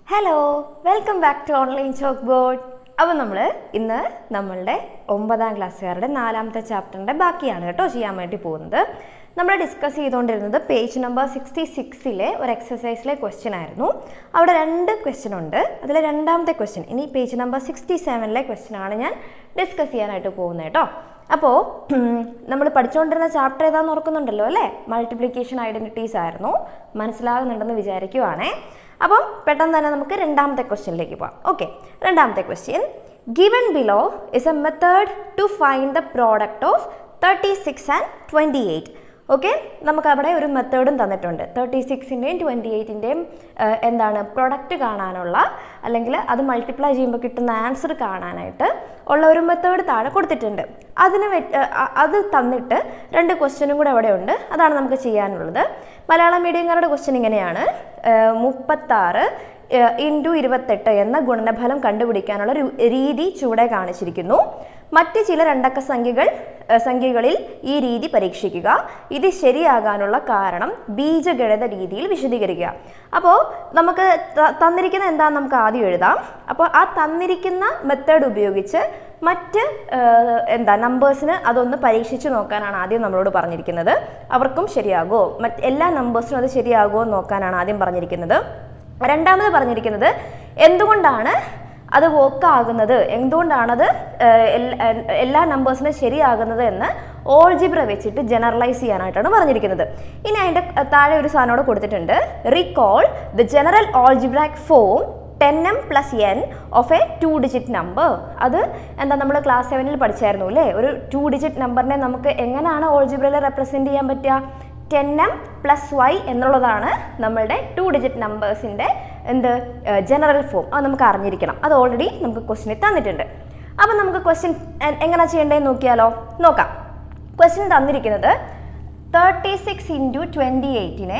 hello welcome back to online chalk board അപ്പോൾ നമ്മൾ ഇന്ന് നമ്മളുടെ ഒമ്പതാം ക്ലാസ്സുകാരുടെ നാലാമത്തെ ചാപ്റ്ററിൻ്റെ ബാക്കിയാണ് കേട്ടോ ചെയ്യാൻ വേണ്ടി പോകുന്നത് നമ്മൾ ഡിസ്കസ് ചെയ്തുകൊണ്ടിരുന്നത് പേജ് നമ്പർ സിക്സ്റ്റി സിക്സിലെ ഒരു എക്സസൈസിലെ ക്വസ്റ്റ്യൻ ആയിരുന്നു അവിടെ രണ്ട് ക്വസ്റ്റ്യൻ ഉണ്ട് അതിലെ രണ്ടാമത്തെ ക്വസ്റ്റ്യൻ ഇനി പേജ് നമ്പർ സിക്സ്റ്റി സെവനിലെ ക്വസ്റ്റ്യൻ ആണ് ഞാൻ ഡിസ്കസ് ചെയ്യാനായിട്ട് പോകുന്നത് കേട്ടോ അപ്പോൾ നമ്മൾ പഠിച്ചുകൊണ്ടിരുന്ന ചാപ്റ്റർ ഏതാന്ന് ഓർക്കുന്നുണ്ടല്ലോ അല്ലേ മൾട്ടിപ്ലിക്കേഷൻ ഐഡൻറ്റിറ്റീസ് ആയിരുന്നു മനസ്സിലാകുന്നുണ്ടെന്ന് വിചാരിക്കുവാണേ അപ്പം പെട്ടെന്ന് തന്നെ നമുക്ക് രണ്ടാമത്തെ ക്വസ്റ്റ്യനിലേക്ക് പോകാം ഓക്കെ രണ്ടാമത്തെ question given below is a method to find the product of thirty six and twenty eight okay നമുക്ക് അവിടെ ഒരു മെത്തേഡും തന്നിട്ടുണ്ട് തേർട്ടി സിക്സിൻ്റെയും ട്വൻറ്റി എയ്റ്റിൻ്റെയും എന്താണ് പ്രൊഡക്റ്റ് കാണാനുള്ള അല്ലെങ്കിൽ അത് മൾട്ടിപ്ലൈ ചെയ്യുമ്പോൾ കിട്ടുന്ന ആൻസർ കാണാനായിട്ട് ഉള്ള ഒരു മെത്തേഡ് താഴെ കൊടുത്തിട്ടുണ്ട് അതിന് വെ- ഏർ അ- അത് തന്നിട്ട് രണ്ട് ക്വസ്റ്റ്യനും കൂടെ അവിടെ ഉണ്ട് അതാണ് നമുക്ക് ചെയ്യാനുള്ളത് മലയാളം മീഡിയംകാരുടെ ക്വസ്റ്റ്യൻ ഇങ്ങനെയാണ് മുപ്പത്താറ് ഇൻറ്റു ഇരുപത്തെട്ട് എന്ന ഗുണനഫലം കണ്ടുപിടിക്കാനുള്ള ഒരു രീതി ചുവടെ കാണിച്ചിരിക്കുന്നു മറ്റ് ചില രണ്ടക്ക സംഖ്യകൾ ഏർ സംഖ്യകളിൽ ഈ രീതി പരീക്ഷിക്കുക ഇത് ശരിയാകാനുള്ള കാരണം ബീജഗണിത രീതിയിൽ വിശദീകരിക്കുക അപ്പോൾ നമുക്ക് ത- തന്നിരിക്കുന്ന എന്താണെന്ന് നമുക്ക് ആദ്യം എഴുതാം അപ്പോൾ ആ തന്നിരിക്കുന്ന മെത്തേഡ് ഉപയോഗിച്ച് മറ്റ് ഏർ, എന്താ നമ്പേഴ്സിന് അതൊന്ന് പരീക്ഷിച്ച് നോക്കാനാണ് ആദ്യം നമ്മളോട് പറഞ്ഞിരിക്കുന്നത് അവർക്കും ശരിയാകുമോ മറ്റ് എല്ലാ നമ്പേഴ്സിനും അത് ശരിയാകുമോ എന്ന് നോക്കാനാണ് ആദ്യം പറഞ്ഞിരിക്കുന്നത് രണ്ടാമത് പറഞ്ഞിരിക്കുന്നത് എന്തുകൊണ്ടാണ് അത് വർക്ക് ആകുന്നത് എന്തുകൊണ്ടാണത് ഏർ, എൽ- ഏർ, എല്ലാ നമ്പേഴ്സിനും ശരിയാകുന്നത് എന്ന് ഓൾജിബ്ര വെച്ചിട്ട് ജനറലൈസ് ചെയ്യാനായിട്ടാണ് പറഞ്ഞിരിക്കുന്നത് ഇനി അതിൻ്റെ താഴെ ഒരു സാധനം കൂടെ കൊടുത്തിട്ടുണ്ട് recall the general algebraic form ten M plus N of a two digit number അത് എന്താ നമ്മൾ ക്ലാസ് സെവനിൽ പഠിച്ചായിരുന്നു അല്ലേ ഒരു ടു ഡിജിറ്റ് നമ്പറിനെ നമുക്ക് എങ്ങനെയാണ് ഓൾജിബ്രയിൽ റെപ്രസെൻറ്റ് ചെയ്യാൻ പറ്റുക ടെൻ എം പ്ലസ് വൈ എന്നുള്ളതാണ് നമ്മളുടെ ടു ഡിജിറ്റ് നമ്പേഴ്സിൻ്റെ എന്ത് ജനറൽ ഫോം അത് നമുക്ക് അറിഞ്ഞിരിക്കണം അത് ഓൾറെഡി നമുക്ക് ക്വസ്റ്റിനിൽ തന്നിട്ടുണ്ട് അപ്പം നമുക്ക് ക്വസ്റ്റ്യൻ എങ്ങനെ ചെയ്യേണ്ടതെന്ന് നോക്കിയാലോ നോക്കാം ക്വസ്റ്റ്യൻ തന്നിരിക്കുന്നത് തേർട്ടി സിക്സ് ഇൻറ്റു ട്വൻറ്റി എയ്റ്റിനെ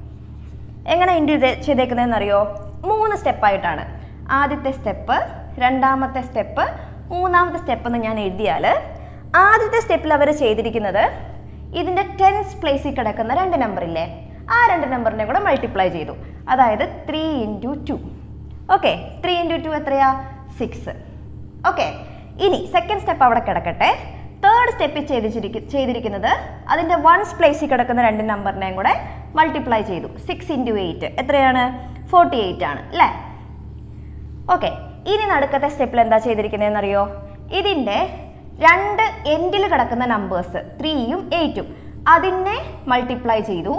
എങ്ങനെ ഇൻഡ്യൂ ചെയ്തേക്കുന്നതെന്ന് അറിയോ മൂന്ന് സ്റ്റെപ്പായിട്ടാണ് ആദ്യത്തെ സ്റ്റെപ്പ് രണ്ടാമത്തെ സ്റ്റെപ്പ് മൂന്നാമത്തെ സ്റ്റെപ്പ് എന്ന് ഞാൻ എഴുതിയാൽ ആദ്യത്തെ സ്റ്റെപ്പിൽ അവർ ചെയ്തിരിക്കുന്നത് ഇതിൻ്റെ ടെൻസ് പ്ലേസിൽ കിടക്കുന്ന രണ്ട് നമ്പർ ഇല്ലേ ആ രണ്ട് നമ്പറിനെ കൂടെ മൾട്ടിപ്ലൈ ചെയ്തു അതായത് three into two okay three into two എത്രയാ സിക്സ് ഓക്കെ ഇനി സെക്കൻഡ് സ്റ്റെപ്പ് അവിടെ കിടക്കട്ടെ തേർഡ് സ്റ്റെപ്പിൽ ചെയ്തിരിക്ക ചെയ്തിരിക്കുന്നത് അതിൻ്റെ വൺസ് പ്ലേസിൽ കിടക്കുന്ന രണ്ട് നമ്പറിനെയും കൂടെ മൾട്ടിപ്ലൈ ചെയ്തു സിക്സ് ഇൻറ്റു എയ്റ്റ് എത്രയാണ് ഫോർട്ടി എയ്റ്റ് ആണ് അല്ലേ ഓക്കെ ഇനി നടുക്കത്തെ സ്റ്റെപ്പിൽ എന്താ ചെയ്തിരിക്കുന്നതെന്ന് അറിയോ ഇതിൻ്റെ രണ്ട് എൻഡിൽ കിടക്കുന്ന നമ്പേഴ്സ് ത്രീയും എയ്റ്റും അതിനെ മൾട്ടിപ്ലൈ ചെയ്തു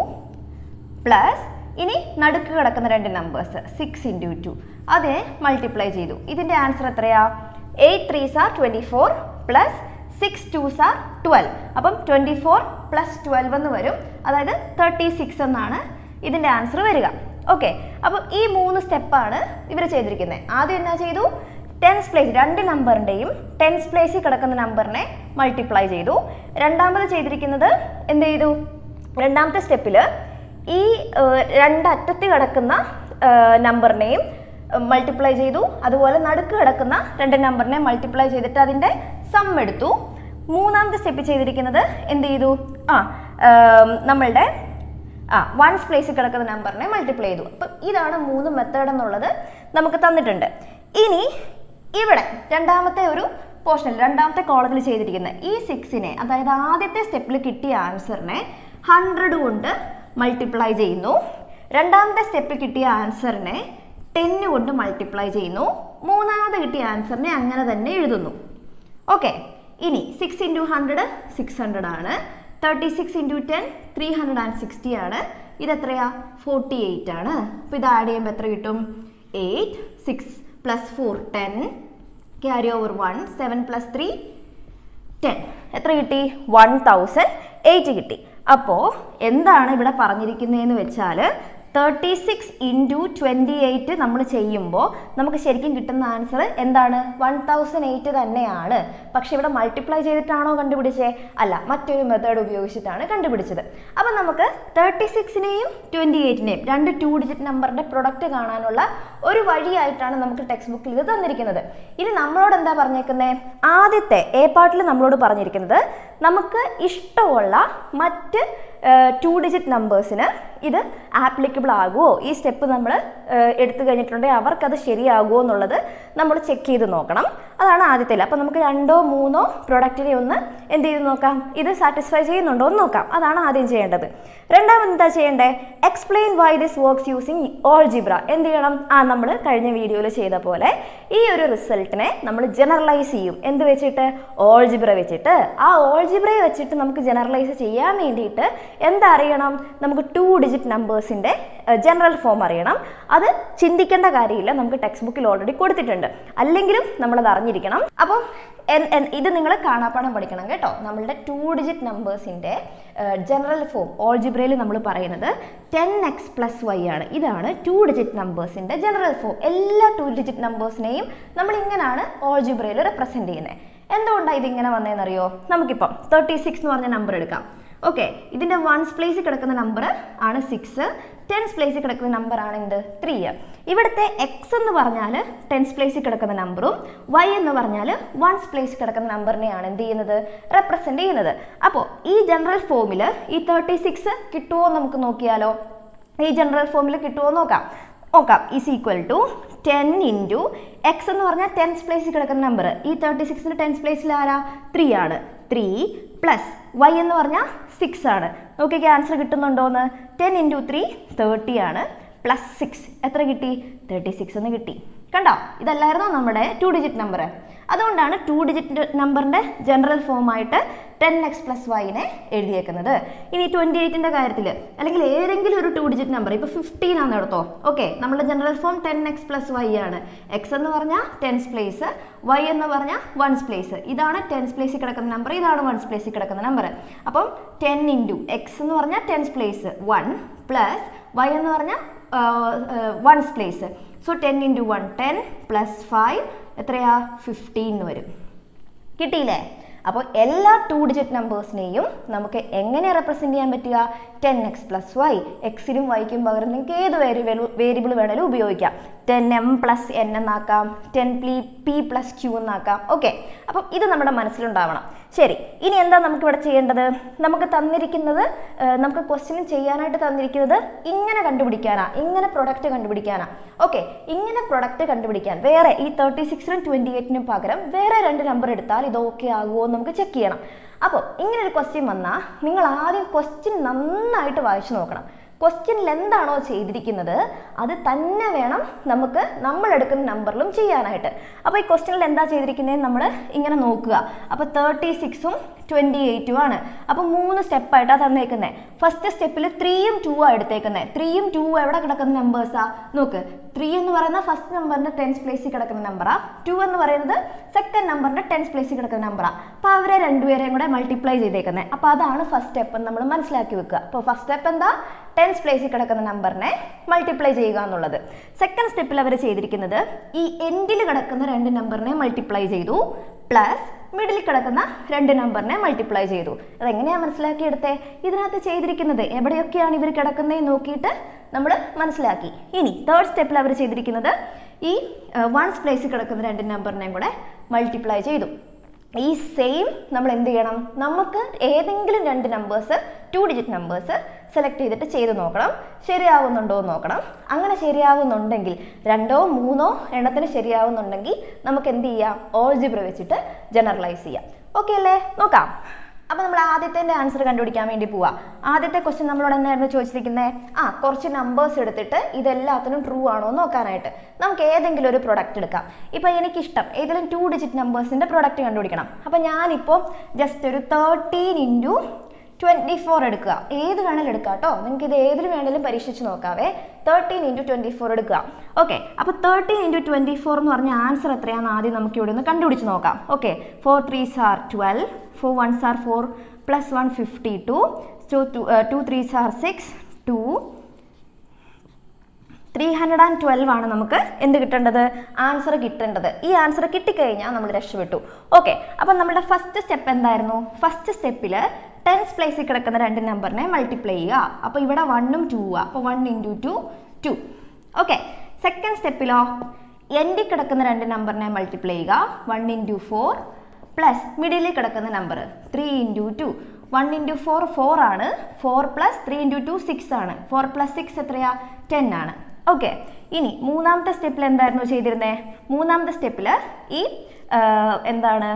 പ്ലസ് ഇനി നടുക്ക് കിടക്കുന്ന രണ്ട് നമ്പേഴ്സ് സിക്സ് ഇൻറ്റു ടു അതിനെ മൾട്ടിപ്ലൈ ചെയ്തു ഇതിൻ്റെ ആൻസർ എത്രയാ eight threes are twenty four plus six twos are twelve അപ്പം ട്വൻറ്റി ഫോർ പ്ലസ് ട്വൽവ് എന്ന് വരും അതായത് തേർട്ടി സിക്സ് എന്നാണ് ഇതിൻ്റെ ആൻസർ വരിക ഓക്കെ അപ്പം ഈ മൂന്ന് സ്റ്റെപ്പാണ് ഇവർ ചെയ്തിരിക്കുന്നത് ആദ്യം എന്നാ ചെയ്തു ടെൻസ് പ്ലേസ് രണ്ട് നമ്പറിൻ്റെയും ടെൻസ് പ്ലേസിൽ കിടക്കുന്ന നമ്പറിനെ മൾട്ടിപ്ലൈ ചെയ്തു രണ്ടാമത് ചെയ്തിരിക്കുന്നത് എന്ത് ചെയ്തു രണ്ടാമത്തെ സ്റ്റെപ്പിൽ ഈ ഏഹ്, രണ്ടറ്റത്ത് കിടക്കുന്ന നമ്പറിനെയും മൾട്ടിപ്ലൈ ചെയ്തു അതുപോലെ നടുക്ക് കിടക്കുന്ന രണ്ട് നമ്പറിനെ മൾട്ടിപ്ലൈ ചെയ്തിട്ട് അതിൻ്റെ സം എടുത്തു മൂന്നാമത്തെ സ്റ്റെപ്പ് ചെയ്തിരിക്കുന്നത് എന്ത് ചെയ്തു ആ ഏം, നമ്മളുടെ ആ വൺസ് പ്ലേസിൽ കിടക്കുന്ന നമ്പറിനെ മൾട്ടിപ്ലൈ ചെയ്തു അപ്പം ഇതാണ് മൂന്ന് മെത്തേഡ് എന്നുള്ളത് നമുക്ക് തന്നിട്ടുണ്ട് ഇനി ഇവിടെ രണ്ടാമത്തെ ഒരു പോർഷനിൽ രണ്ടാമത്തെ കോളത്തിൽ ചെയ്തിരിക്കുന്ന ഈ സിക്സിനെ അതായത് ആദ്യത്തെ സ്റ്റെപ്പിൽ കിട്ടിയ ആൻസറിനെ ഹൺഡ്രഡ് കൊണ്ട് മൾട്ടിപ്ലൈ ചെയ്യുന്നു രണ്ടാമത്തെ സ്റ്റെപ്പിൽ കിട്ടിയ ആൻസറിനെ ടെന്ന് കൊണ്ട് മൾട്ടിപ്ലൈ ചെയ്യുന്നു മൂന്നാമത് കിട്ടിയ ആൻസറിനെ അങ്ങനെ തന്നെ എഴുതുന്നു ഓക്കെ ഇനി six into hundred six hundred ആണ് thirty six into ten three hundred and sixty ആണ് ഇതെത്രയാ ഫോർട്ടി എയ്റ്റ് ആണ് അപ്പോൾ ഇത് ആഡ് ചെയ്യുമ്പോൾ എത്ര കിട്ടും eight six plus four ten carry over one seven plus three ten എത്ര കിട്ടി വൺ തൗസൻഡ് എയ്റ്റ് കിട്ടി അപ്പോൾ എന്താണ് ഇവിടെ പറഞ്ഞിരിക്കുന്നതെന്ന് വെച്ചാൽ thirty six into twenty eight നമ്മൾ ചെയ്യുമ്പോൾ നമുക്ക് ശരിക്കും കിട്ടുന്ന ആൻസർ എന്താണ് വൺ തൗസൻഡ് എയ്റ്റ് തന്നെയാണ് പക്ഷെ ഇവിടെ മൾട്ടിപ്ലൈ ചെയ്തിട്ടാണോ കണ്ടുപിടിച്ചേ അല്ല മറ്റൊരു മെത്തേഡ് ഉപയോഗിച്ചിട്ടാണ് കണ്ടുപിടിച്ചത് അപ്പം നമുക്ക് തേർട്ടി സിക്സിനെയും ട്വൻറ്റി എയ്റ്റിനെയും രണ്ട് ടു ഡിജിറ്റ് നമ്പറിൻ്റെ പ്രൊഡക്റ്റ് കാണാനുള്ള ഒരു വഴിയായിട്ടാണ് നമുക്ക് ടെക്സ്റ്റ് ബുക്കിൽ ഇത് തന്നിരിക്കുന്നത് ഇനി നമ്മളോട് എന്താ പറഞ്ഞേക്കുന്നത് ആദ്യത്തെ എ പാർട്ടിൽ നമ്മളോട് പറഞ്ഞിരിക്കുന്നത് നമുക്ക് ഇഷ്ടമുള്ള മറ്റ് ടു ഡിജിറ്റ് നമ്പേഴ്സിന് ഇത് ആപ്ലിക്കബിൾ ആകുമോ ഈ സ്റ്റെപ്പ് നമ്മൾ എടുത്തു കഴിഞ്ഞിട്ടുണ്ടെങ്കിൽ അവർക്കത് ശരിയാകുമോ എന്നുള്ളത് നമ്മൾ ചെക്ക് ചെയ്ത് നോക്കണം അതാണ് ആദ്യത്തിൽ അപ്പോൾ നമുക്ക് രണ്ടോ മൂന്നോ പ്രൊഡക്റ്റിനെ ഒന്ന് എന്ത് ചെയ്ത് നോക്കാം ഇത് സാറ്റിസ്ഫൈ ചെയ്യുന്നുണ്ടോ എന്ന് നോക്കാം അതാണ് ആദ്യം ചെയ്യേണ്ടത് രണ്ടാമത് എന്താ ചെയ്യേണ്ടത് explain why this works using algebra എന്ത് ചെയ്യണം ആ നമ്മൾ കഴിഞ്ഞ വീഡിയോയിൽ ചെയ്ത പോലെ ഈ ഒരു റിസൾട്ടിനെ നമ്മൾ ജനറലൈസ് ചെയ്യും എന്ത് വെച്ചിട്ട് ഓൾജിബ്ര വെച്ചിട്ട് ആ ഓൾജിബ്രയെ വെച്ചിട്ട് നമുക്ക് ജനറലൈസ് ചെയ്യാൻ വേണ്ടിയിട്ട് എന്താ അറിയണം നമുക്ക് ടു ഡിജിറ്റ് നമ്പേഴ്സിൻ്റെ ജനറൽ ഫോം അറിയണം അത് ചിന്തിക്കേണ്ട കാര്യമില്ല നമുക്ക് ടെക്സ്റ്റ് ബുക്കിൽ ഓൾറെഡി കൊടുത്തിട്ടുണ്ട് അല്ലെങ്കിലും നമ്മളത് അറിഞ്ഞിരിക്കണം അപ്പം എൻ- എൻ- ഇത് നിങ്ങൾ കാണാപ്പാടം പഠിക്കണം കേട്ടോ നമ്മളുടെ ടു ഡിജിറ്റ് നമ്പേഴ്സിൻ്റെ ജനറൽ ഫോം ഓൾജിബ്രയിൽ നമ്മൾ പറയുന്നത് ടെൻ എക്സ് പ്ലസ് വൈ ആണ് ഇതാണ് ടു ഡിജിറ്റ് നമ്പേഴ്സിൻ്റെ ജനറൽ ഫോം എല്ലാ ടു ഡിജിറ്റ് നമ്പേഴ്സിനെയും നമ്മൾ ഇങ്ങനെയാണ് ഓൾജിബ്രയിൽ റെപ്രസെൻറ്റ് ചെയ്യുന്നത് എന്തുകൊണ്ടാണ് ഇതിങ്ങനെ വന്നതെന്നറിയോ നമുക്കിപ്പം തേർട്ടി സിക്സ് എന്ന് പറഞ്ഞ നമ്പർ എടുക്കാം ഓക്കെ ഇതിൻ്റെ വൺസ് പ്ലേസിൽ കിടക്കുന്ന നമ്പർ ആണ് സിക്സ് ടെൻസ് പ്ലേസിൽ കിടക്കുന്ന നമ്പർ ആണ് എന്ത് ത്രീ ഇവിടുത്തെ എക്സ് എന്ന് പറഞ്ഞാൽ ടെൻസ് പ്ലേസിൽ കിടക്കുന്ന നമ്പറും വൈ എന്ന് പറഞ്ഞാൽ വൺസ് പ്ലേസിൽ കിടക്കുന്ന നമ്പറിനെയാണ് എന്ത് ചെയ്യുന്നത് റെപ്രസെൻറ്റ് ചെയ്യുന്നത് അപ്പോൾ ഈ ജനറൽ ഫോമിൽ ഈ തേർട്ടി സിക്സ് കിട്ടുമോ എന്ന് നമുക്ക് നോക്കിയാലോ ഈ ജനറൽ ഫോമിൽ കിട്ടുമോ എന്ന് നോക്കാം നോക്കാം is equal to ten into X എന്ന് പറഞ്ഞാൽ ടെൻസ് പ്ലേസിൽ കിടക്കുന്ന നമ്പർ ഈ തേർട്ടി സിക്സിന് ടെൻസ് പ്ലേസിൽ ആരാ ത്രീ ആണ് ത്രീ പ്ലസ് വൈ എന്ന് പറഞ്ഞാൽ സിക്സ് ആണ് നോക്കിയൊക്കെ ആൻസർ കിട്ടുന്നുണ്ടോന്ന് ടെൻ ഇൻറ്റു ത്രീ തേർട്ടി ആണ് പ്ലസ് സിക്സ് എത്ര കിട്ടി തേർട്ടി സിക്സ് എന്ന് കിട്ടി കണ്ടോ ഇതല്ലായിരുന്നോ നമ്മുടെ ടു ഡിജിറ്റ് നമ്പർ അതുകൊണ്ടാണ് ടു ഡിജിറ്റ് നമ്പറിൻ്റെ ജനറൽ ഫോമായിട്ട് ടെൻ എക്സ് പ്ലസ് വൈനെ എഴുതിയേക്കുന്നത് ഇനി ട്വൻറ്റി എയ്റ്റിൻ്റെ കാര്യത്തിൽ അല്ലെങ്കിൽ ഏതെങ്കിലും ഒരു ടു ഡിജിറ്റ് നമ്പർ ഇപ്പോൾ ഫിഫ്റ്റീൻ ആണെന്ന് എടുത്തോ ഓക്കെ നമ്മുടെ general form ten X plus Y ആണ് എക്സ് എന്ന് പറഞ്ഞാൽ ടെൻസ് പ്ലേസ് വൈ എന്ന് പറഞ്ഞാൽ വൺസ് പ്ലേസ് ഇതാണ് ടെൻസ് പ്ലേസിൽ കിടക്കുന്ന നമ്പർ ഇതാണ് വൺസ് പ്ലേസിൽ കിടക്കുന്ന നമ്പർ അപ്പം ടെൻ ഇൻറ്റു എക്സ് എന്ന് പറഞ്ഞാൽ tens place one plus Y എന്ന് പറഞ്ഞാൽ ones place so ten into one ten plus five എത്രയാ ഫിഫ്റ്റീൻ വരും കിട്ടിയില്ലേ അപ്പോൾ എല്ലാ ടു ഡിജിറ്റ് നമ്പേഴ്സിനെയും നമുക്ക് എങ്ങനെ റെപ്രസെൻറ്റ് ചെയ്യാൻ പറ്റുക ടെൻ എക്സ് പ്ലസ് വൈ എക്സിനും വൈക്കും പകരം നിങ്ങൾക്ക് ഏത് വേരിയബിൾ വേരിയബിൾ വേണേലും ഉപയോഗിക്കാം ടെൻ എം പ്ലസ് എൻ എന്നാക്കാം ten P P plus Q എന്നാക്കാം ഓക്കെ അപ്പം ഇത് നമ്മുടെ മനസ്സിലുണ്ടാവണം ശരി ഇനി എന്താ നമുക്ക് ഇവിടെ ചെയ്യേണ്ടത് നമുക്ക് തന്നിരിക്കുന്നത് ഏർ, നമുക്ക് ക്വസ്റ്റ്യൻ ചെയ്യാനായിട്ട് തന്നിരിക്കുന്നത് ഇങ്ങനെ കണ്ടുപിടിക്കാനാ ഇങ്ങനെ പ്രൊഡക്റ്റ് കണ്ടുപിടിക്കാനാ ഓക്കെ ഇങ്ങനെ പ്രൊഡക്റ്റ് കണ്ടുപിടിക്കാൻ വേറെ ഈ തേർട്ടി സിക്സിനും ട്വൻറ്റി എയ്റ്റിനും പകരം വേറെ രണ്ട് നമ്പർ എടുത്താൽ ഇത് ഓക്കെ ആകുമോ എന്ന് നമുക്ക് ചെക്ക് ചെയ്യണം അപ്പോൾ ഇങ്ങനെ ഒരു ക്വസ്റ്റ്യൻ വന്നാൽ നിങ്ങൾ ആദ്യം ക്വസ്റ്റ്യൻ നന്നായിട്ട് വായിച്ചു നോക്കണം ക്വസ്റ്റ്യനിൽ എന്താണോ ചെയ്തിരിക്കുന്നത് അത് തന്നെ വേണം നമുക്ക് നമ്മൾ എടുക്കുന്ന നമ്പറിലും ചെയ്യാനായിട്ട് അപ്പോൾ ഈ ക്വസ്റ്റ്യനിൽ എന്താ ചെയ്തിരിക്കുന്നത് നമ്മൾ ഇങ്ങനെ നോക്കുക അപ്പോൾ തേർട്ടി സിക്സും ട്വൻറ്റി എയ്റ്റും ആണ് അപ്പോൾ മൂന്ന് സ്റ്റെപ്പായിട്ടാണ് തന്നേക്കുന്നത് ഫസ്റ്റ് സ്റ്റെപ്പിൽ ത്രീയും ടൂ ആണ് എടുത്തേക്കുന്നത് ത്രീയും ടൂ എവിടെ കിടക്കുന്ന നമ്പേഴ്സാ നോക്ക് ത്രീ എന്ന് പറയുന്ന ഫസ്റ്റ് നമ്പറിന്റെ ടെൻസ് പ്ലേസിൽ കിടക്കുന്ന നമ്പറാ ടു എന്ന് പറയുന്നത് സെക്കൻഡ് നമ്പറിന്റെ ടെൻസ് പ്ലേസിൽ കിടക്കുന്ന നമ്പറാ അപ്പോൾ അവരെ രണ്ടുപേരെയും കൂടെ മൾട്ടിപ്ലൈ ചെയ്തേക്കുന്നത് അപ്പോൾ അതാണ് ഫസ്റ്റ് സ്റ്റെപ്പ് എന്ന് നമ്മൾ മനസ്സിലാക്കി വെക്കുക അപ്പോൾ ഫസ്റ്റ് സ്റ്റെപ്പ് എന്താ ടെൻസ് പ്ലേസിൽ കിടക്കുന്ന നമ്പറിനെ മൾട്ടിപ്ലൈ ചെയ്യുക എന്നുള്ളത് സെക്കൻഡ് സ്റ്റെപ്പിൽ അവർ ചെയ്തിരിക്കുന്നത് ഈ എൻഡിൽ കിടക്കുന്ന രണ്ട് നമ്പറിനെ മൾട്ടിപ്ലൈ ചെയ്തു പ്ലസ് മിഡിൽ കിടക്കുന്ന രണ്ട് നമ്പറിനെ മൾട്ടിപ്ലൈ ചെയ്തു അതെങ്ങനെയാണ് മനസ്സിലാക്കിയെടുത്തേ ഇതിനകത്ത് ചെയ്തിരിക്കുന്നത് എവിടെയൊക്കെയാണ് ഇവർ കിടക്കുന്നത് നോക്കിയിട്ട് നമ്മൾ മനസ്സിലാക്കി ഇനി തേർഡ് സ്റ്റെപ്പിൽ അവർ ചെയ്തിരിക്കുന്നത് ഈ വൺസ് പ്ലേസിൽ കിടക്കുന്ന രണ്ട് നമ്പറിനെയും കൂടെ മൾട്ടിപ്ലൈ ചെയ്തു ഈ സെയിം നമ്മൾ എന്ത് ചെയ്യണം നമുക്ക് ഏതെങ്കിലും രണ്ട് numbers two digit numbers select ചെയ്തിട്ട് ചെയ്ത് നോക്കണം ശരിയാവുന്നുണ്ടോ എന്ന് നോക്കണം അങ്ങനെ ശരിയാവുന്നുണ്ടെങ്കിൽ രണ്ടോ മൂന്നോ എണ്ണത്തിന് ശരിയാവുന്നുണ്ടെങ്കിൽ നമുക്ക് എന്ത് ചെയ്യാം ഓൾജിബ്ര വെച്ചിട്ട് ജനറലൈസ് ചെയ്യാം ഓക്കെ അല്ലേ നോക്കാം അപ്പോൾ നമ്മൾ ആദ്യത്തെ ആൻസർ കണ്ടുപിടിക്കാൻ വേണ്ടി പോവാം ആദ്യത്തെ ക്വസ്റ്റ്യൻ നമ്മളോട് എന്നായിരുന്നു ചോദിച്ചിരിക്കുന്നത് ആ കുറച്ച് നമ്പേഴ്സ് എടുത്തിട്ട് ഇതെല്ലാത്തിനും ട്രൂ ആണോ എന്ന് നോക്കാനായിട്ട് നമുക്ക് ഏതെങ്കിലും ഒരു പ്രൊഡക്റ്റ് എടുക്കാം ഇപ്പോൾ എനിക്കിഷ്ടം ഏതെങ്കിലും ടു ഡിജിറ്റ് നമ്പേഴ്സിൻ്റെ പ്രൊഡക്റ്റ് കണ്ടുപിടിക്കണം അപ്പോൾ ഞാനിപ്പോൾ ജസ്റ്റ് ഒരു തേർട്ടീൻ ഇൻറ്റു ട്വൻറ്റി ഫോർ എടുക്കുക ഏത് വേണേലും എടുക്കുക കേട്ടോ നിങ്ങൾക്ക് ഇത് ഏതിൽ വേണേലും പരീക്ഷിച്ച് നോക്കാവേ തേർട്ടീൻ ഇൻറ്റു ട്വൻറ്റി ഫോർ എടുക്കുക ഓക്കെ അപ്പോൾ തേർട്ടീൻ ഇൻറ്റു ട്വൻറ്റി ഫോർ എന്ന് പറഞ്ഞ ആൻസർ എത്രയാണെന്ന് ആദ്യം നമുക്ക് ഇവിടെ ഒന്ന് കണ്ടുപിടിച്ച് നോക്കാം okay four threes are twelve four ones are four plus one fifty two two two threes are six two three hundred and twelve ആണ് നമുക്ക് എന്ത് കിട്ടേണ്ടത് ആൻസർ കിട്ടേണ്ടത് ഈ ആൻസർ കിട്ടിക്കഴിഞ്ഞാൽ നമ്മൾ രക്ഷപ്പെട്ടു ഓക്കെ അപ്പം നമ്മുടെ ഫസ്റ്റ് സ്റ്റെപ്പ് എന്തായിരുന്നു ഫസ്റ്റ് സ്റ്റെപ്പിൽ ടെൻസ് പ്ലേസിൽ കിടക്കുന്ന രണ്ട് നമ്പറിനെ മൾട്ടിപ്ലൈ ചെയ്യുക അപ്പോൾ ഇവിടെ വണ്ണും ടൂ ആ അപ്പോൾ one into two two okay second സ്റ്റെപ്പിലോ എൻഡിൽ കിടക്കുന്ന രണ്ട് നമ്പറിനെ മൾട്ടിപ്ലൈ ചെയ്യുക വൺ ഇൻറ്റു ഫോർ പ്ലസ് മിഡിലിൽ കിടക്കുന്ന number three into two one into four four ആണ് four plus three into two six ആണ് ഫോർ പ്ലസ് സിക്സ് എത്രയാ ടെൻ ആണ് ഓക്കെ ഇനി മൂന്നാമത്തെ സ്റ്റെപ്പിൽ എന്തായിരുന്നു ചെയ്തിരുന്നത് മൂന്നാമത്തെ സ്റ്റെപ്പിൽ ഈ ആ, എന്താണ്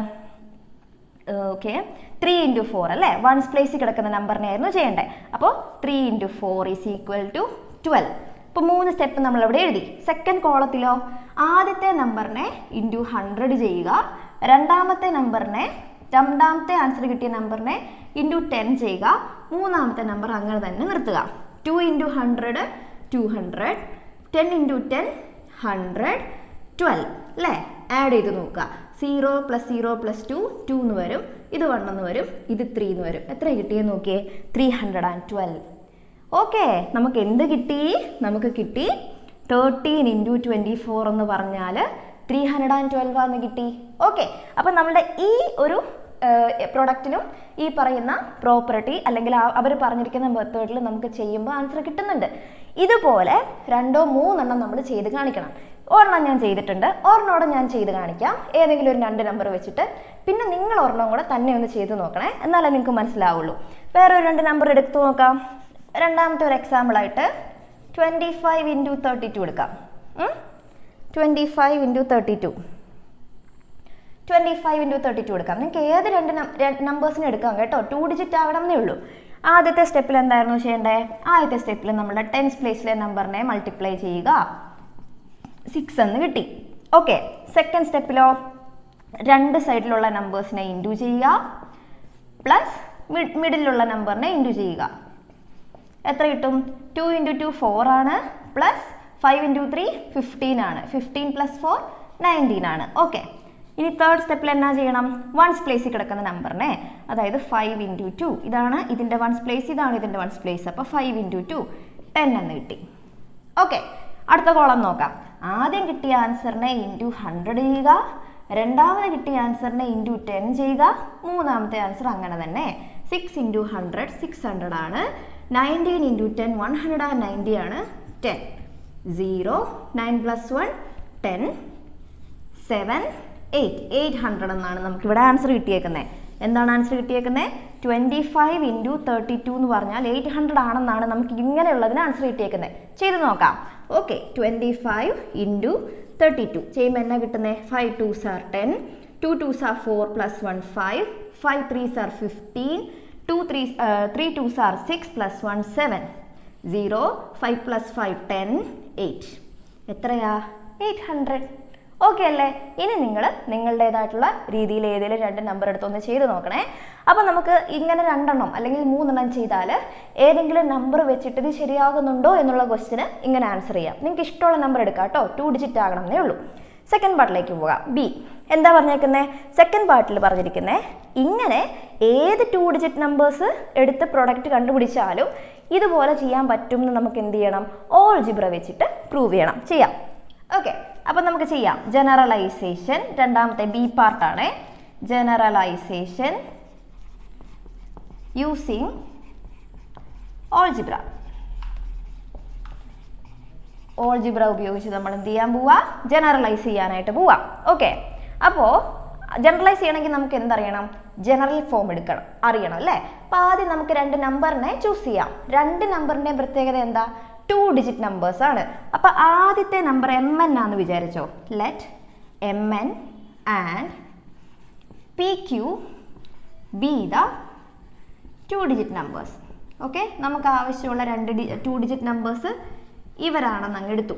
ഓക്കെ ത്രീ ഇൻറ്റു ഫോർ അല്ലേ വൺസ് പ്ലേസിൽ കിടക്കുന്ന നമ്പറിനെ ആയിരുന്നു ചെയ്യേണ്ടത് അപ്പോൾ three into four is equal to twelve ഇപ്പോൾ മൂന്ന് സ്റ്റെപ്പ് നമ്മൾ ഇവിടെ എഴുതി സെക്കൻഡ് കോളത്തിലോ ആദ്യത്തെ നമ്പറിനെ ഇൻറ്റു ഹൺഡ്രഡ് ചെയ്യുക രണ്ടാമത്തെ നമ്പറിനെ രണ്ടാമത്തെ ആൻസർ കിട്ടിയ നമ്പറിനെ ഇൻറ്റു ടെൻ ചെയ്യുക മൂന്നാമത്തെ നമ്പർ അങ്ങനെ തന്നെ നിർത്തുക two into hundred two hundred ten into ten hundred twelve അല്ലേ ആഡ് ചെയ്ത് നോക്കുക zero plus zero plus two two എന്ന് വരും ഇത് വൺ എന്ന് വരും ഇത് ത്രീ എന്ന് വരും എത്ര കിട്ടിയെന്ന് നോക്കിയേ three hundred and twelve okay നമുക്ക് എന്ത് കിട്ടി നമുക്ക് കിട്ടി തേർട്ടീൻ ഇൻറ്റു ട്വൻറ്റി ഫോർ എന്ന് പറഞ്ഞാൽ ത്രീ ഹൺഡ്രഡ് ആൻഡ് ട്വൽവ് ആണെന്ന് കിട്ടി ഓക്കെ അപ്പം നമ്മുടെ ഈ ഒരു പ്രൊഡക്റ്റിനും ഈ പറയുന്ന പ്രോപ്പർട്ടി അല്ലെങ്കിൽ അവർ പറഞ്ഞിരിക്കുന്ന മെത്തേഡിൽ നമുക്ക് ചെയ്യുമ്പോൾ ആൻസർ കിട്ടുന്നുണ്ട് ഇതുപോലെ രണ്ടോ മൂന്നെണ്ണം നമ്മൾ ചെയ്ത് കാണിക്കണം ഒരെണ്ണം ഞാൻ ചെയ്തിട്ടുണ്ട് ഒരെണ്ണോടെ ഞാൻ ചെയ്ത് കാണിക്കാം ഏതെങ്കിലും ഒരു രണ്ട് നമ്പർ വെച്ചിട്ട് പിന്നെ നിങ്ങൾ ഒരെണ്ണം കൂടെ തന്നെ ഒന്ന് ചെയ്ത് നോക്കണേ എന്നാലേ നിങ്ങൾക്ക് മനസ്സിലാവുള്ളൂ വേറെ ഒരു രണ്ട് നമ്പർ എടുത്തു നോക്കാം രണ്ടാമത്തെ ഒരു എക്സാമ്പിൾ ആയിട്ട് twenty five into thirty two എടുക്കാം twenty five into thirty two twenty five into thirty two എടുക്കാം നിങ്ങൾക്ക് ഏത് രണ്ട് നമ്പേഴ്സിന് എടുക്കാം കേട്ടോ ടു ഡിജിറ്റ് ആവണം എന്നേ ഉള്ളൂ ആദ്യത്തെ സ്റ്റെപ്പിൽ എന്തായിരുന്നു ചെയ്യേണ്ടത് ആദ്യത്തെ സ്റ്റെപ്പിൽ നമ്മുടെ ടെൻസ് പ്ലേസിലെ നമ്പറിനെ മൾട്ടിപ്ലൈ ചെയ്യുക സിക്സ് എന്ന് കിട്ടി ഓക്കെ സെക്കൻഡ് സ്റ്റെപ്പിലോ രണ്ട് സൈഡിലുള്ള നമ്പേഴ്സിനെ ഇൻറ്റു ചെയ്യുക പ്ലസ് മിഡിലുള്ള നമ്പറിനെ ഇൻറ്റു ചെയ്യുക എത്ര കിട്ടും ടു ഇൻറ്റു ടു ഫോർ ആണ് plus five into three fifteen ആണ് ഫിഫ്റ്റീൻ പ്ലസ് ഫോർ നയൻറ്റീൻ ആണ് ഓക്കെ ഇനി തേർഡ് സ്റ്റെപ്പിൽ എന്നാ ചെയ്യണം വൺസ് പ്ലേസിൽ കിടക്കുന്ന നമ്പറിനെ അതായത് ഫൈവ് ഇൻറ്റു ടു ഇതാണ് ഇതിൻ്റെ വൺസ് പ്ലേസ് ഇതാണ് ഇതിൻ്റെ വൺസ് പ്ലേസ് അപ്പോൾ ഫൈവ് ഇൻറ്റു ടു ടെൻ എന്ന് കിട്ടി ഓക്കെ അടുത്ത കോളം നോക്കാം ആദ്യം കിട്ടിയ ആൻസറിനെ ഇൻറ്റു ഹൺഡ്രഡ് ചെയ്യുക രണ്ടാമത് കിട്ടിയ ആൻസറിനെ ഇൻറ്റു ടെൻ ചെയ്യുക മൂന്നാമത്തെ ആൻസർ അങ്ങനെ തന്നെ six into hundred six hundred ആണ് nineteen into ten one hundred and ninety ആണ് ten zero nine plus one ten seven eight eight hundred എന്നാണ് നമുക്ക് ഇവിടെ ആൻസർ കിട്ടിയേക്കുന്നത് എന്താണ് ആൻസർ കിട്ടിയേക്കുന്നത് twenty five into thirty two എന്ന് പറഞ്ഞാൽ എയ്റ്റ് ഹൺഡ്രഡ് ആണെന്നാണ് നമുക്ക് ഇങ്ങനെയുള്ളതിന് ആൻസർ കിട്ടിയേക്കുന്നത് ചെയ്ത് നോക്കാം okay twenty five into thirty two ചെയ്യുമ്പോൾ എന്നാ കിട്ടുന്നത് five two sir ten two two sir four plus one five five three sir fifteen two three three two sir six plus one seven zero five plus five ten eight എത്രയാ eight hundred okay അല്ലേ ഇനി നിങ്ങൾ നിങ്ങളുടേതായിട്ടുള്ള രീതിയിൽ ഏതെങ്കിലും രണ്ട് number എടുത്തൊന്ന് ചെയ്ത് നോക്കണേ അപ്പോൾ നമുക്ക് ഇങ്ങനെ രണ്ടെണ്ണം അല്ലെങ്കിൽ മൂന്നെണ്ണം ചെയ്താൽ ഏതെങ്കിലും നമ്പർ വെച്ചിട്ട് ഇത് ശരിയാകുന്നുണ്ടോ എന്നുള്ള ക്വസ്റ്റിന് ഇങ്ങനെ ആൻസർ ചെയ്യാം നിങ്ങൾക്ക് ഇഷ്ടമുള്ള നമ്പർ എടുക്കാം കേട്ടോ ടു ഡിജിറ്റ് ആകണം എന്നേ ഉള്ളൂ സെക്കൻഡ് പാർട്ടിലേക്ക് പോകാം ബി എന്താ പറഞ്ഞേക്കുന്നത് സെക്കൻഡ് പാർട്ടിൽ പറഞ്ഞിരിക്കുന്നത് ഇങ്ങനെ ഏത് ടു ഡിജിറ്റ് നമ്പേഴ്സ് എടുത്ത് പ്രൊഡക്റ്റ് കണ്ടുപിടിച്ചാലും ഇതുപോലെ ചെയ്യാൻ പറ്റും എന്ന് നമുക്ക് എന്ത് ചെയ്യണം ഓൾ ജിബ്ര വെച്ചിട്ട് പ്രൂവ് ചെയ്യണം ചെയ്യാം ഓക്കെ അപ്പം നമുക്ക് ചെയ്യാം ജനറലൈസേഷൻ രണ്ടാമത്തെ ബി പാർട്ടാണ് ജനറലൈസേഷൻ യൂസിങ് ഓൾജിബ്ര ഓൾജിബ്ര ഉപയോഗിച്ച് നമ്മൾ എന്ത് ചെയ്യാൻ പോവാ ജനറലൈസ് ചെയ്യാനായിട്ട് പോവാം ഓക്കെ അപ്പോൾ ജനറലൈസ് ചെയ്യണമെങ്കിൽ നമുക്ക് എന്തറിയണം ജനറൽ ഫോം എടുക്കണം അറിയണം അല്ലേ അപ്പോൾ ആദ്യം നമുക്ക് രണ്ട് നമ്പറിനെ ചൂസ് ചെയ്യാം രണ്ട് നമ്പറിൻ്റെയും പ്രത്യേകത എന്താ ടു ഡിജിറ്റ് നമ്പേഴ്സ് ആണ് അപ്പോൾ ആദ്യത്തെ നമ്പർ എം എൻ ആണെന്ന് വിചാരിച്ചോ let M N and P Q be the two digit numbers okay നമുക്ക് ആവശ്യമുള്ള രണ്ട് ഡി ടു ഡിജിറ്റ് നമ്പേഴ്സ് ഇവരാണെന്ന് അങ്ങ് എടുത്തു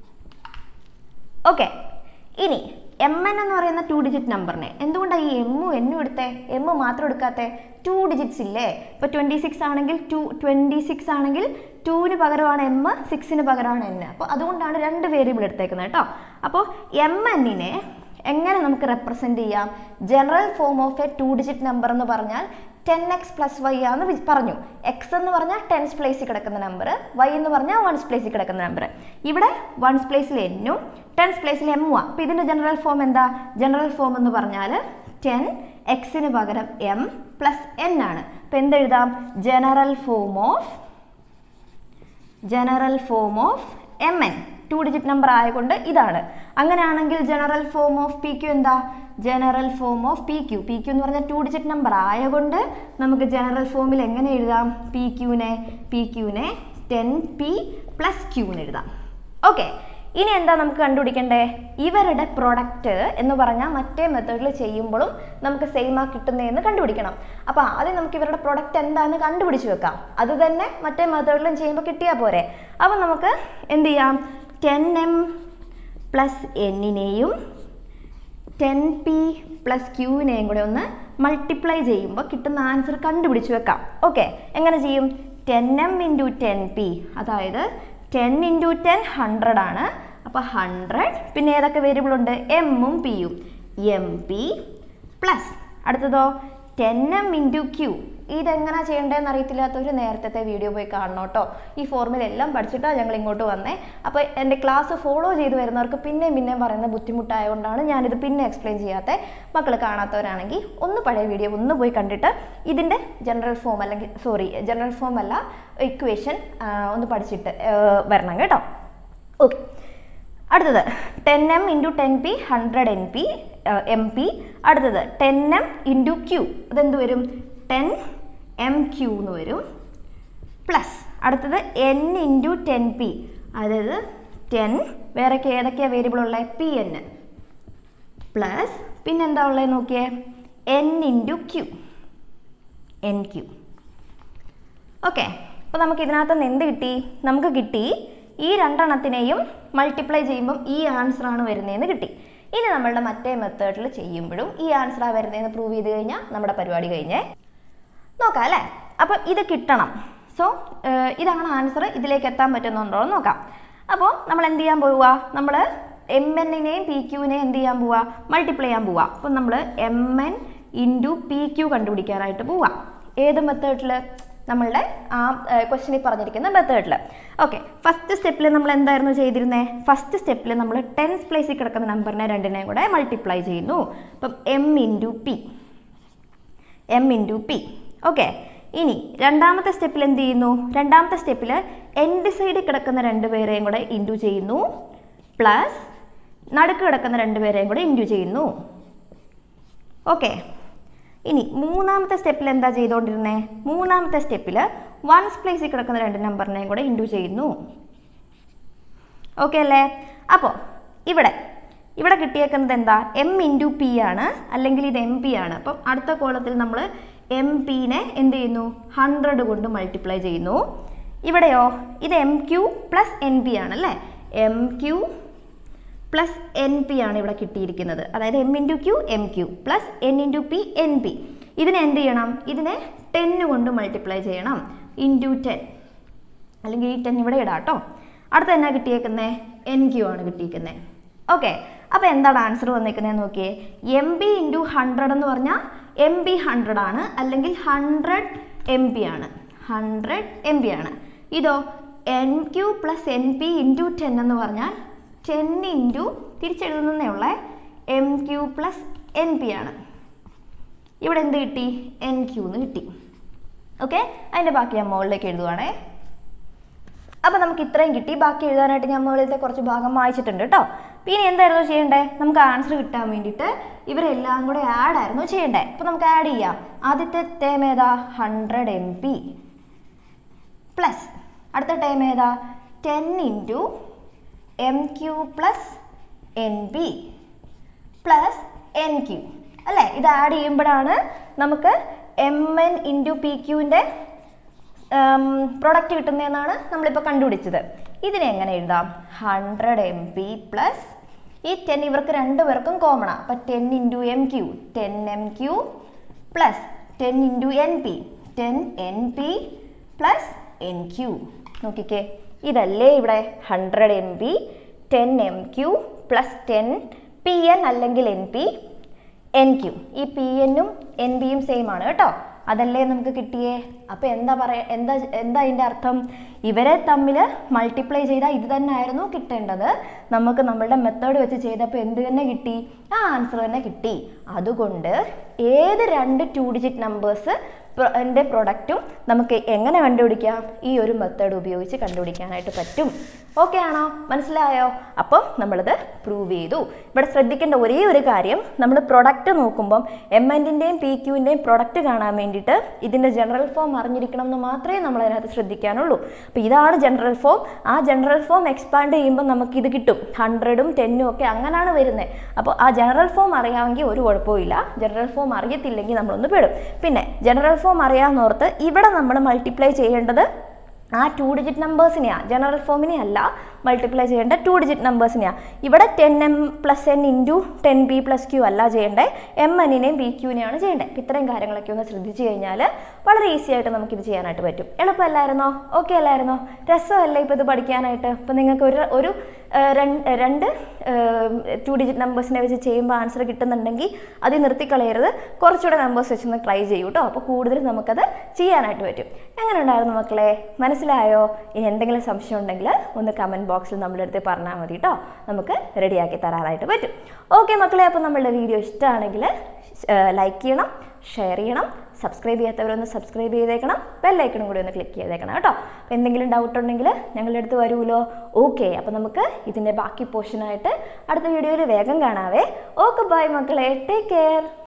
ഓക്കെ ഇനി എം എൻ എന്ന് പറയുന്ന ടു ഡിജിറ്റ് നമ്പറിനെ എന്തുകൊണ്ടാണ് ഈ എമ്മും എന്നും എടുത്തേ എം മാത്രം എടുക്കാത്തെ ടു ഡിജിറ്റ്സ് ഇല്ലേ ഇപ്പോൾ ട്വൻറ്റി സിക്സ് ആണെങ്കിൽ ടു ട്വൻറ്റി സിക്സ് ആണെങ്കിൽ ടുവിന് പകരമാണ് എം സിക്സിന് പകരമാണ് എൻ അപ്പോൾ അതുകൊണ്ടാണ് രണ്ട് വേരിയബിൾ എടുത്തേക്കുന്നത് കേട്ടോ അപ്പോൾ എം എന്നിനെ എങ്ങനെ നമുക്ക് റെപ്രസെൻ്റ് ചെയ്യാം general form of a two digit number എന്ന് പറഞ്ഞാൽ ടെൻ എക്സ് പ്ലസ് വൈ ആന്ന് വി- പറഞ്ഞു എക്സ് എന്ന് പറഞ്ഞാൽ ടെൻസ് പ്ലേസിൽ കിടക്കുന്ന നമ്പർ വൈ എന്ന് പറഞ്ഞാൽ വൺസ് പ്ലേസിൽ കിടക്കുന്ന നമ്പർ ഇവിടെ വൺസ് പ്ലേസിൽ എന്നും ടെൻസ് പ്ലേസിൽ എമ്മും ആ അപ്പോൾ ഇതിൻ്റെ ജനറൽ ഫോം എന്താ ജനറൽ ഫോം എന്ന് പറഞ്ഞാൽ ടെൻ എക്സിന് പകരം എം പ്ലസ് എൻ ആണ് അപ്പോൾ എന്തെഴുതാം general form of general form of M N two digit number ആയതുകൊണ്ട് ഇതാണ് അങ്ങനെയാണെങ്കിൽ general form of P Q എന്താ general form of P Q P Q എന്ന് പറഞ്ഞാൽ ടു ഡിജിറ്റ് നമ്പർ ആയതുകൊണ്ട് നമുക്ക് ജനറൽ ഫോമിൽ എങ്ങനെ എഴുതാം പി ക്യൂനെ പി ക്യൂനെ ടെൻ പി പ്ലസ് ക്യൂന്ന് എഴുതാം ഓക്കെ ഇനി എന്താ നമുക്ക് കണ്ടുപിടിക്കണ്ടേ ഇവരുടെ പ്രൊഡക്റ്റ് എന്ന് പറഞ്ഞാൽ മറ്റേ മെത്തേഡിൽ ചെയ്യുമ്പോഴും നമുക്ക് സെയിം ആ കിട്ടുന്നതെന്ന് കണ്ടുപിടിക്കണം അപ്പോൾ ആദ്യം നമുക്ക് ഇവരുടെ പ്രൊഡക്റ്റ് എന്താണെന്ന് കണ്ടുപിടിച്ച് വെക്കാം അത് തന്നെ മറ്റേ മെത്തേഡിലും ചെയ്യുമ്പോൾ കിട്ടിയാൽ പോരെ അപ്പം നമുക്ക് എന്ത് ചെയ്യാം ടെൻ എം പ്ലസ് എന്നിനെയും ടെൻ പി പ്ലസ് ക്യൂവിനെയും കൂടെ ഒന്ന് മൾട്ടിപ്ലൈ ചെയ്യുമ്പോൾ കിട്ടുന്ന ആൻസർ കണ്ടുപിടിച്ച് വെക്കാം ഓക്കെ എങ്ങനെ ചെയ്യും ten M into ten P അതായത് ടെൻ ഇൻറ്റു ടെൻ ഹൺഡ്രഡ് ആണ് അപ്പോൾ ഹൺഡ്രഡ് പിന്നെ ഏതൊക്കെ വേരിയബിൾ ഉണ്ട് എമ്മും പിയും എം പി പ്ലസ് അടുത്തതോ ടെൻ എം ഇൻറ്റു ക്യൂ ഇതെങ്ങനെ ചെയ്യേണ്ടതെന്ന് അറിയത്തില്ലാത്തവർ നേരത്തെ വീഡിയോ പോയി കാണണം കേട്ടോ ഈ ഫോർമുല എല്ലാം പഠിച്ചിട്ടാണ് ഞങ്ങൾ ഇങ്ങോട്ട് വന്നേ അപ്പോൾ എൻ്റെ ക്ലാസ് ഫോളോ ചെയ്ത് വരുന്നവർക്ക് പിന്നെയും പിന്നെയും പറയുന്ന ബുദ്ധിമുട്ടായതുകൊണ്ടാണ് ഞാനിത് പിന്നെ എക്സ്പ്ലെയിൻ ചെയ്യാത്ത മക്കൾ കാണാത്തവരാണെങ്കിൽ ഒന്ന് പഴയ വീഡിയോ ഒന്ന് പോയി കണ്ടിട്ട് ഇതിൻ്റെ ജനറൽ ഫോം അല്ലെങ്കിൽ സോറി ജനറൽ ഫോം അല്ല ഇക്വേഷൻ ഒന്ന് പഠിച്ചിട്ട് ആ, വരണം കേട്ടോ ഓക്കെ അടുത്തത് ten M into ten P hundred N P M P അടുത്തത് ടെൻ എം ഇൻറ്റു ക്യൂ അതെന്ത് വരും ടെൻ എം ക്യൂ എന്ന് വരും പ്ലസ് അടുത്തത് എൻ ഇൻറ്റു ടെൻ പി അതായത് ടെൻ വേറെ ഏതൊക്കെയാണ് വേരിയബിൾ ഉള്ളത് പി എൻ പ്ലസ് പിന്നെന്താ ഉള്ളത് നോക്കിയേ N into Q N Q okay അപ്പോൾ നമുക്ക് ഇതിനകത്ത് നിന്ന് എന്ത് കിട്ടി നമുക്ക് കിട്ടി ഈ രണ്ടെണ്ണത്തിനെയും മൾട്ടിപ്ലൈ ചെയ്യുമ്പം ഈ ആൻസർ ആണ് വരുന്നതെന്ന് കിട്ടി ഇനി നമ്മളുടെ മറ്റേ മെത്തേഡിൽ ചെയ്യുമ്പോഴും ഈ ആൻസർ ആ വരുന്നതെന്ന് പ്രൂവ് ചെയ്ത് കഴിഞ്ഞാൽ നമ്മുടെ പരിപാടി കഴിഞ്ഞേ നോക്കാം അല്ലേ അപ്പം ഇത് കിട്ടണം സോ ഇതാണ് ആൻസർ ഇതിലേക്ക് എത്താൻ പറ്റുന്നുണ്ടോ എന്ന് നോക്കാം അപ്പോൾ നമ്മൾ എന്ത് ചെയ്യാൻ പോവുക നമ്മൾ എം എന്നിനെയും പി ക്യൂവിനെയും എന്ത് ചെയ്യാൻ പോവുക മൾട്ടിപ്ലൈ ചെയ്യാൻ പോവുക അപ്പം നമ്മൾ M N into P Q കണ്ടുപിടിക്കാനായിട്ട് പോവാം ഏത് മെത്തേഡിൽ നമ്മളുടെ ആ ക്വസ്റ്റനിൽ പറഞ്ഞിരിക്കുന്ന മെത്തേഡിൽ ഓക്കെ ഫസ്റ്റ് സ്റ്റെപ്പിൽ നമ്മൾ എന്തായിരുന്നു ചെയ്തിരുന്നത് ഫസ്റ്റ് സ്റ്റെപ്പിൽ നമ്മൾ ടെൻസ് പ്ലേസിൽ കിടക്കുന്ന നമ്പറിനെ രണ്ടിനെയും കൂടെ മൾട്ടിപ്ലൈ ചെയ്യുന്നു അപ്പം M into P M into P okay ഇനി രണ്ടാമത്തെ സ്റ്റെപ്പിൽ എന്ത് ചെയ്യുന്നു രണ്ടാമത്തെ സ്റ്റെപ്പിൽ എൻഡ് സൈഡിൽ കിടക്കുന്ന രണ്ട് പേരെയും കൂടെ ഇൻറ്റു ചെയ്യുന്നു പ്ലസ് നടുക്ക് കിടക്കുന്ന രണ്ട് പേരെയും കൂടെ ഇൻറ്റു ചെയ്യുന്നു ഓക്കെ ഇനി മൂന്നാമത്തെ സ്റ്റെപ്പിൽ എന്താ ചെയ്തുകൊണ്ടിരുന്നേ മൂന്നാമത്തെ സ്റ്റെപ്പിൽ വൺസ് പ്ലേസിൽ കിടക്കുന്ന രണ്ട് നമ്പറിനെയും കൂടെ ഇൻറ്റു ചെയ്യുന്നു ഓക്കെ അല്ലേ അപ്പോൾ ഇവിടെ ഇവിടെ കിട്ടിയേക്കുന്നത് എന്താ എം ഇൻറ്റു പി ആണ് അല്ലെങ്കിൽ ഇത് എം പി ആണ് അപ്പം അടുത്ത കോളത്തിൽ നമ്മൾ എം പിനെ എന്ത് ചെയ്യുന്നു ഹൺഡ്രഡ് കൊണ്ട് മൾട്ടിപ്ലൈ ചെയ്യുന്നു ഇവിടെയോ ഇത് M Q plus N P ആണ് അല്ലേ M Q plus N P ആണ് ഇവിടെ കിട്ടിയിരിക്കുന്നത് അതായത് M into Q M Q plus N into P N P ഇതിനെ എന്ത് ചെയ്യണം ഇതിനെ ടെന്ന് കൊണ്ട് മൾട്ടിപ്ലൈ ചെയ്യണം ഇൻറ്റു ടെൻ അല്ലെങ്കിൽ ഈ ടെൻ ഇവിടെ ഇടാം കേട്ടോ അടുത്ത എന്നാ കിട്ടിയേക്കുന്നത് എൻ ക്യൂ ആണ് കിട്ടിയിരിക്കുന്നത് ഓക്കെ അപ്പോൾ എന്താണ് ആൻസർ വന്നിരിക്കുന്നത് നോക്കിയേ എം ബി ഇൻറ്റു ഹൺഡ്രഡ് എന്ന് പറഞ്ഞാൽ എം ബി ഹൺഡ്രഡ് ആണ് അല്ലെങ്കിൽ ഹൺഡ്രഡ് എം പി ആണ് ഹൺഡ്രഡ് എം പി ആണ് ഇതോ N Q plus N P into ten എന്ന് പറഞ്ഞാൽ ടെൻ ഇൻറ്റു തിരിച്ചെഴുതുന്നതേ ഉള്ള M Q plus N P ആണ് ഇവിടെ എന്ത് കിട്ടി എൻ ക്യൂ എന്ന് കിട്ടി ഓക്കെ അതിൻ്റെ ബാക്കി ഞാൻ മുകളിലേക്ക് എഴുതുവാണേ അപ്പോൾ നമുക്ക് ഇത്രയും കിട്ടി ബാക്കി എഴുതാനായിട്ട് ഞാൻ മുകളിലത്തെ കുറച്ച് ഭാഗം വായിച്ചിട്ടുണ്ട് കേട്ടോ പിന്നെ എന്തായിരുന്നു ചെയ്യണ്ടേ നമുക്ക് ആൻസർ കിട്ടാൻ വേണ്ടിയിട്ട് ഇവരെല്ലാം കൂടെ ആഡ് ആയിരുന്നു ചെയ്യണ്ടേ അപ്പോൾ നമുക്ക് ആഡ് ചെയ്യാം ആദ്യത്തെ ടേം ഏതാ ഹൺഡ്രഡ് എം പി പ്ലസ് അടുത്ത ടൈം ഏതാ ten into M Q plus N P plus N Q അല്ലേ ഇത് ആഡ് ചെയ്യുമ്പോഴാണ് നമുക്ക് എം എൻ ഇൻറ്റു പി ക്യൂവിൻ്റെ പ്രൊഡക്റ്റ് കിട്ടുന്നതെന്നാണ് നമ്മളിപ്പോൾ കണ്ടുപിടിച്ചത് ഇതിനെ എങ്ങനെ എഴുതാം ഹൺഡ്രഡ് എം പി പ്ലസ് ഈ ടെൻ ഇവർക്ക് രണ്ടുപേർക്കും കോമണാണ് അപ്പം ten into M Q ten M Q plus ten into N P ten N P plus N Q നോക്കിക്കേ ഇതല്ലേ ഇവിടെ hundred M P ten M Q plus ten P N അല്ലെങ്കിൽ N P N Q ഈ P എന്നും N ബിയും same ആണ് കേട്ടോ അതല്ലേ നമുക്ക് കിട്ടിയേ അപ്പോൾ എന്താ പറയാ എന്താ എന്താ അതിൻ്റെ അർത്ഥം ഇവരെ തമ്മിൽ മൾട്ടിപ്ലൈ ചെയ്താൽ ഇത് തന്നെ ആയിരുന്നു കിട്ടേണ്ടത് നമുക്ക് നമ്മളുടെ മെത്തേഡ് വെച്ച് ചെയ്തപ്പോൾ എന്ത് തന്നെ കിട്ടി ആ ആൻസർ തന്നെ കിട്ടി അതുകൊണ്ട് ഏത് രണ്ട് ടു ഡിജിറ്റ് നമ്പേഴ്സ് എൻ്റെ പ്രൊഡക്റ്റും നമുക്ക് എങ്ങനെ കണ്ടുപിടിക്കാം ഈ ഒരു മെത്തേഡ് ഉപയോഗിച്ച് കണ്ടുപിടിക്കാനായിട്ട് പറ്റും ഓക്കെ ആണോ മനസ്സിലായോ അപ്പം നമ്മളിത് പ്രൂവ് ചെയ്തു ഇവിടെ ശ്രദ്ധിക്കേണ്ട ഒരേ ഒരു കാര്യം നമ്മൾ പ്രൊഡക്റ്റ് നോക്കുമ്പം എം എൻ്റെയും പി ക്യൂവിൻ്റെയും പ്രൊഡക്റ്റ് കാണാൻ വേണ്ടിയിട്ട് ഇതിൻ്റെ ജനറൽ ഫോം അറിഞ്ഞിരിക്കണം എന്ന് മാത്രമേ നമ്മൾ അതിനകത്ത് ശ്രദ്ധിക്കാനുള്ളൂ അപ്പോൾ ഇതാണ് ജനറൽ ഫോം ആ ജനറൽ ഫോം എക്സ്പാൻഡ് ചെയ്യുമ്പോൾ നമുക്കിത് കിട്ടും ഹൺഡ്രഡും ടെന്നും ഒക്കെ അങ്ങനെയാണ് വരുന്നത് അപ്പോൾ ആ ജനറൽ ഫോം അറിയാമെങ്കിൽ ഒരു കുഴപ്പമില്ല ജനറൽ ഫോം അറിയത്തില്ലെങ്കിൽ നമ്മളൊന്ന് പെടും പിന്നെ ജനറൽ ഫോം അറിയാമെന്നോർത്ത് ഇവിടെ നമ്മൾ മൾട്ടിപ്ലൈ ചെയ്യേണ്ടത് ആ ടു ഡിജിറ്റ് നമ്പേഴ്സിനെയാണ് ജനറൽ ഫോമിനെ അല്ല മൾട്ടിപ്ലൈ ചെയ്യേണ്ട ടു ഡിജിറ്റ് നമ്പേഴ്സിനെയാണ് ഇവിടെ ten M plus N into ten B plus Q അല്ല ചെയ്യേണ്ടത് എം എന്നിനെയും ബി ക്യൂവിനെയാണ് ചെയ്യേണ്ടത് അപ്പം ഇത്രയും കാര്യങ്ങളൊക്കെ ഒന്ന് ശ്രദ്ധിച്ചു കഴിഞ്ഞാൽ വളരെ ഈസി ആയിട്ട് നമുക്കിത് ചെയ്യാനായിട്ട് പറ്റും എളുപ്പമല്ലായിരുന്നോ ഓക്കെ അല്ലായിരുന്നോ രസമല്ലേ ഇപ്പോൾ ഇത് പഠിക്കാനായിട്ട് ഇപ്പം നിങ്ങൾക്ക് ഒരു ഒരു ആ, രണ്ട് രണ്ട് ടു ഡിജിറ്റ് നമ്പേഴ്സിനെ വെച്ച് ചെയ്യുമ്പോൾ ആൻസർ കിട്ടുന്നുണ്ടെങ്കിൽ അത് നിർത്തിക്കളയരുത് കുറച്ചുകൂടെ നമ്പേഴ്സ് വെച്ചൊന്ന് ട്രൈ ചെയ്യൂ കേട്ടോ അപ്പോൾ കൂടുതൽ നമുക്കത് ചെയ്യാനായിട്ട് പറ്റും എങ്ങനെ ഉണ്ടായിരുന്നു മക്കളെ മനസ്സിലായോ ഇനി എന്തെങ്കിലും സംശയം ഉണ്ടെങ്കിൽ ഒന്ന് കമൻറ്റ് ബോക്സിൽ നമ്മുടെ അടുത്ത് പറഞ്ഞാൽ മതി കേട്ടോ നമുക്ക് റെഡിയാക്കി തരാനായിട്ട് പറ്റും ഓക്കെ മക്കളെ അപ്പോൾ നമ്മളുടെ വീഡിയോ ഇഷ്ടമാണെങ്കിൽ ലൈക്ക് ചെയ്യണം ഷെയർ ചെയ്യണം സബ്സ്ക്രൈബ് ചെയ്യാത്തവരൊന്ന് സബ്സ്ക്രൈബ് ചെയ്തേക്കണം ബെല്ലൈക്കണും കൂടി ഒന്ന് ക്ലിക്ക് ചെയ്തേക്കണം കേട്ടോ അപ്പോൾ എന്തെങ്കിലും ഡൗട്ട് ഉണ്ടെങ്കിൽ ഞങ്ങളുടെ അടുത്ത് വരുമല്ലോ ഓക്കെ അപ്പോൾ നമുക്ക് ഇതിൻ്റെ ബാക്കി പോർഷനായിട്ട് അടുത്ത വീഡിയോയിൽ വേഗം കാണാവേ ഓക്കെ ബൈ മക്കളെ ടേക്ക് കെയർ